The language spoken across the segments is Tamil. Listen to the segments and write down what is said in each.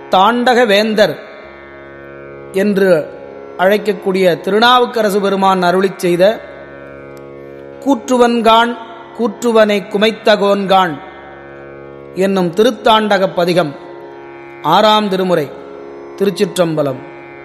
தாண்டக வேந்தர் என்று அழைக்கக்கூடிய திருநாவுக்கரசு பெருமான் அருளிச் செய்த கூற்றுவன்கான் கூற்றுவனை குமைத்தகோன்கான் என்னும் திருத்தாண்டகப் பதிகம் ஆறாம் திருமுறை திருச்சிற்றம்பலம்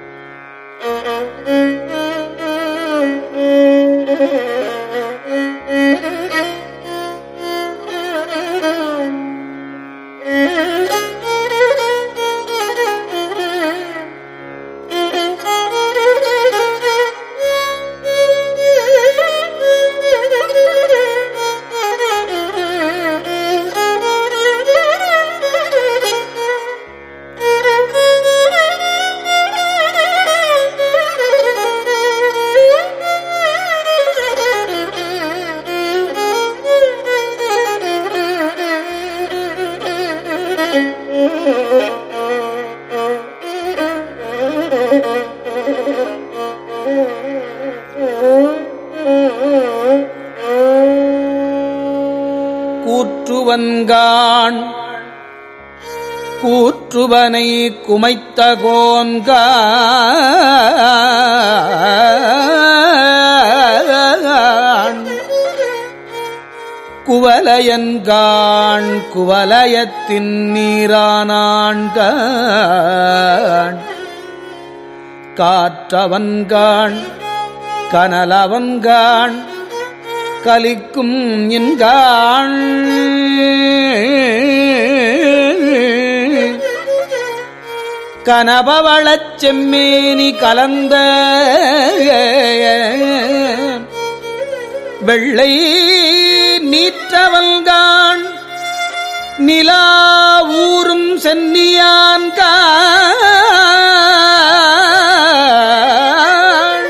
கூற்றுவன்கான் கூற்றுவனை குமைத்தகோன்கான் குவலயன்கான் குவலயத்தின் நீரானான்கான் காற்றவன்கான் கனலவன்கான் கலிக்கும் என்கான் கனபவளச் செம்மேனி கலந்த வெள்ளை நீற்றவல்கான் நிலா ஊரும் சென்னியான்கான்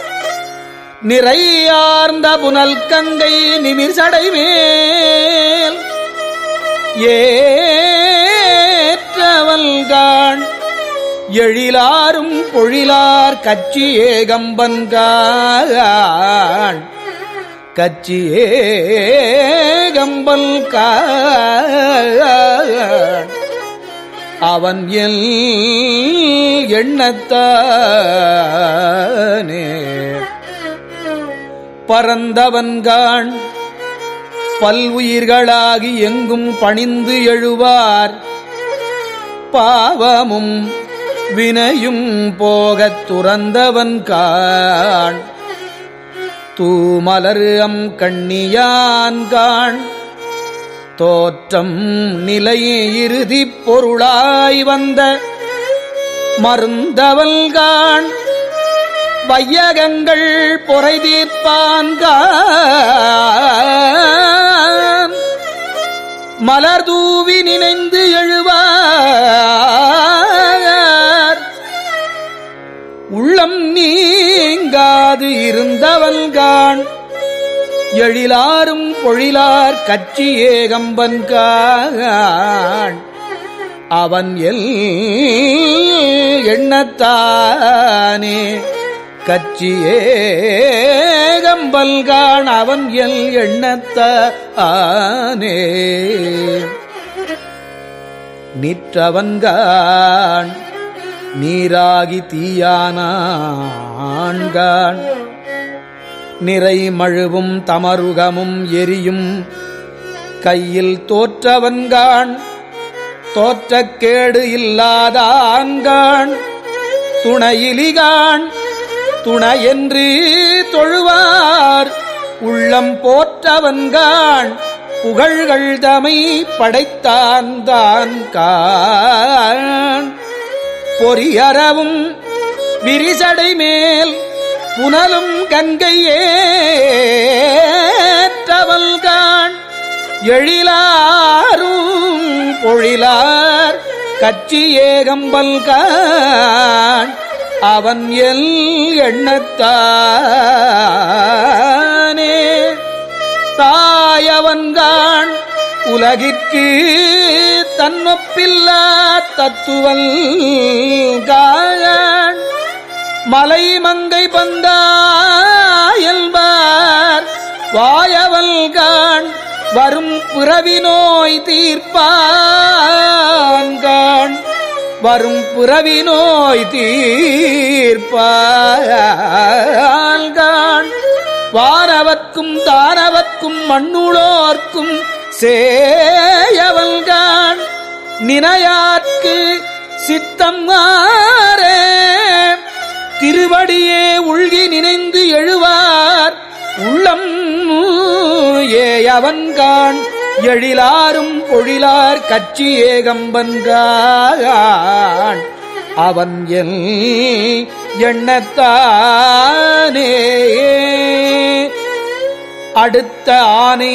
நிறையார்ந்த புனல் கங்கை நிமிர் சடைமேல் ஏற்றவல்கான் எழிலாரும் பொழிலார் கச்சி ஏகம்பன்கான் கச்சி ஏகம்பல்கான் அவன் எல் எண்ணத்தானே பரந்தவன்கான் பல்வுயிர்களாகி எங்கும் பணிந்து எழுவார் பாவமும் வினையும் போகத் துறந்தவன் காண் தூமலரு அம் கண்ணியான்கான் தோற்றம் நிலை இறுதிப் பொருளாய் வந்த மருந்தவல்கான் வையகங்கள் பொறை தீர்ப்பான்கான் மலர் தூவி நினைந்து எழுவார் உள்ளம் நீங்காது இருந்தவன்கான் எழிலாரும் பொழிலார் கச்சி ஏகம்பன்கான் அவன் எல் எண்ணத்தானே கச்சி ஏகம்பல்கான் அவன் எல் எண்ணத்தானே நிற்றவன்கான் நீராகி தீயானான்கான் நிறை மழுவும் தமருகமும் எரியும் கையில் தோற்றவன்கான் தோற்றக்கேடு இல்லாதான்கான் துணையிலிகான் துணையென்று தொழுவார் உள்ளம் போற்றவன்கான் புகழ்கள் தமை படைத்தான் தான் கான் பொறியறவும் விரிசடை மேல் புனலும் கங்கையேற்றவல்கான் எழிலாரும் பொழிலார் கச்சி ஏகம்பல்கான் அவன் எல் எண்ணத்தானே தாயவன்கான் உலகிற்கு தன்னொப்பில்லா தத்துவல் கான் மலை மங்கை பந்தாயல்பார் வாயவல்கான் வரும் பிறவி நோய் தீர்ப்பான்கான் வரும் புறவி நோய் தீர்ப்பான் வானவர்க்கும் தானவர்க்கும் மண்ணுளோர்க்கும் சேயவல்கான் நினையார்க்கு சித்தம் மாறே திருவடியே உள்கி நினைந்து எழுவார் உள்ளம் ஏயவன்கான் எழிலாரும் பொழிலார் கட்சி ஏகம்பன்கான் அவன் எல் எண்ணத்தானே அடுத்த ஆனை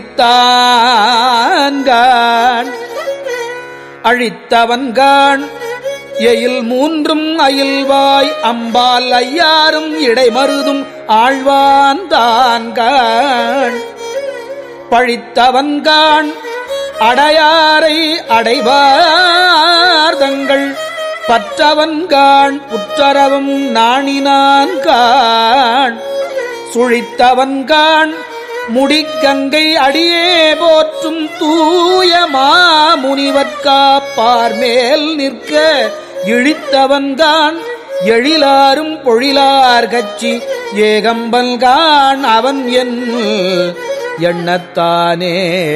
உரித்தான்கான் அழித்தவன்கான் எயில் மூன்றும் அயில்வாய் அம்பால் ஐயாரும் இடைமருதும் ஆழ்வான் தான்கான் பழித்தவன்கான் அடையாரை அடைவார்தங்கள் பற்றவன்கான் புற்றரவும் நாணினான்கான் சுழித்தவன்கான் முடிக்கங்கை அடியே போற்றும் தூய மாமுனிவர்காப்பார் மேல் நிற்க இழித்தவன்கான் எழிலாரும் பொழிலார் கட்சி ஏகம்பல்கான் அவன் என் எண்ணத்தானே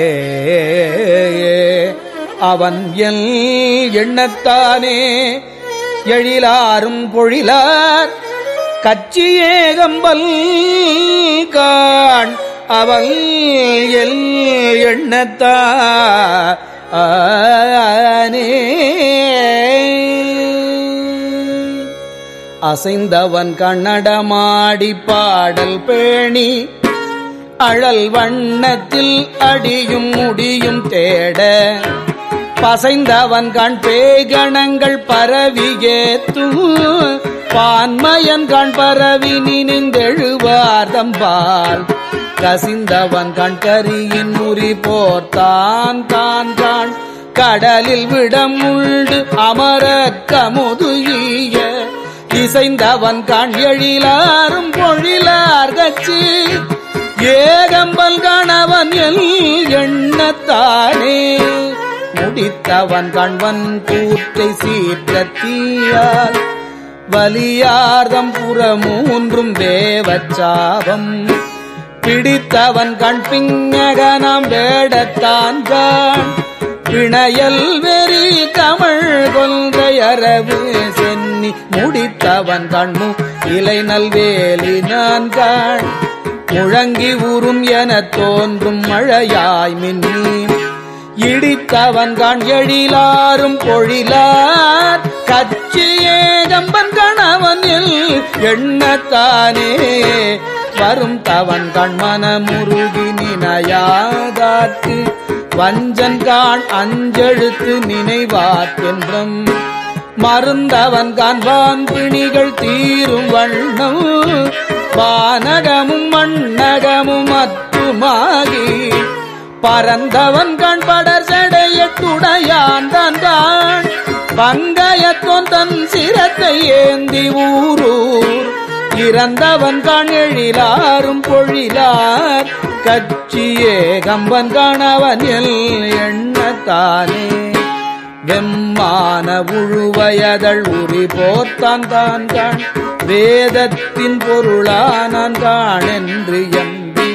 அவன் என் எண்ணத்தானே எழிலாரும் பொழிலார் கச்சி ஏகம்பல் கான் அவள் எல் எண்ணத்தானே அசைந்தவன் கண்ணடமாடி பாடல் பேணி அழல் வண்ணத்தில் அடியும் முடியும் தேட பசைந்தவன் கண் பேகணங்கள் பரவியேத்து பான்மயன் கண் பரவி நினைந்தெழுவார்தம்பால் கசிந்தவன் கண் கரியின் முறி போர்த்தான் தான் கான் கடலில் விடம் உண்டு அமர கமுதுய இசைந்தவன் கண் எழிலாரும் பொழிலார் கட்சி ஏகம்பல் கணவன் எல் எண்ணத்தானே முடித்தவன் கண்வன் கூற்றை சீற்ற தீயால் வலியார்தம் புறமூன்றும் தேவச்சாபம் பிடித்தவன் கண் பிஞகனாம் வேடத்தான் கான் பிணையல் வெறி தமிழ் கொன்றை அரவு சென்னி முடித்தவன் கண்மு இலை நல்வேலி நான் கான் முழங்கி உறும் எனத் தோன்றும் மழையாய் மின்னி இடித்தவன் கண் எழிலாரும் பொழிலார் கச்சியே கம்பன் கணவன் எண்ணத்தானே வரும் தவன் கண்மன முருகி நினையாதாக்கு வஞ்சன் கான் அஞ்செழுத்து நினைவாற்றென்றும் மருந்தவன் காண்பான் பிணிகள் தீரும் வண்ணம் வானகமும் மண்ணகமும் அத்துமாகி பரந்தவன் கண் படர் செடையட்டுடையான் தான் கான் பங்கயத்தோன் தன் சிரத்தை ஏந்தி ஊரூர் இறந்தவன் கண் எழிலாரும் பொழிலார் கட்சியே கம்பன் கணவன் எல் எண்ணத்தானே வெம்மான உழுவயதழ் உரி போர்த்தான் தான் கான் வேதத்தின் பொருளானான் கான் என்று எம்பி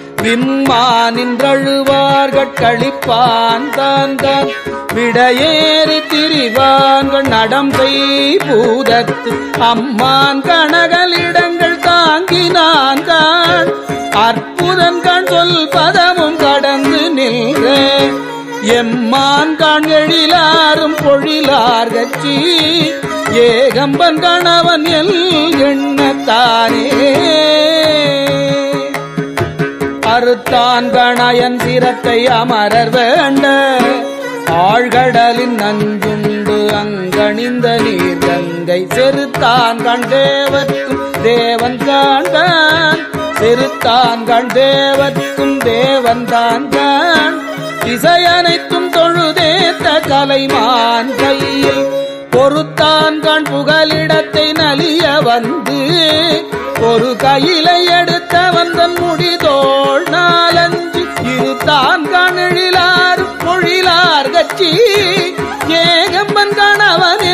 விம்மானின்றழுவார்கள் கழிப்பான் தான் தான் விடையேறி திரிவான்கள் நடம்பை பூதத்து அம்மான் கனகலிடங்கள் தாங்கினான் கான் அற்புதன் கண் சொல் பதமும் கடந்து நின்ற எம்மான் கான் எழிலாரும் பொழிலார் கட்சி ஏகம்பன் கணவன் எல் எண்ணத்தானே அறுத்தான் கணயன் சிரத்தை அமரர் வேண்ட ஆழ்கடலின் நஞ்சுண்டு அங்கணிந்த நீர் கங்கை செருத்தான் கண் தேவர்க்கும் தேவன் காண்பான் செருத்தான் கண் தேவர்க்கும் தேவன் தான் கான் திசையனைத்தும் தொழுதேத்த கலைமான் கையில் பொறுத்தான் கண் புகலிடத்தை நலிய வந்து ஒரு கையிலை எடுத்த வந்தன் முடிதோள் நாலஞ்சு இருத்தான் கணிலார் பொழிலார் கட்சி ஏகம்பன் கணவனே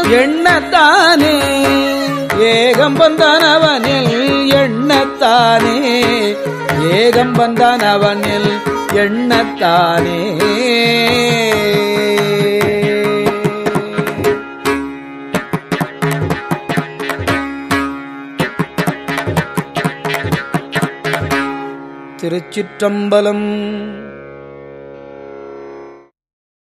எண்ணத்தானே ஏகம் வந்தனவனில் எண்ணத்தானே ஏகம் வந்தனவனில் எண்ணத்தானே திருச்சிற்றம்பலம்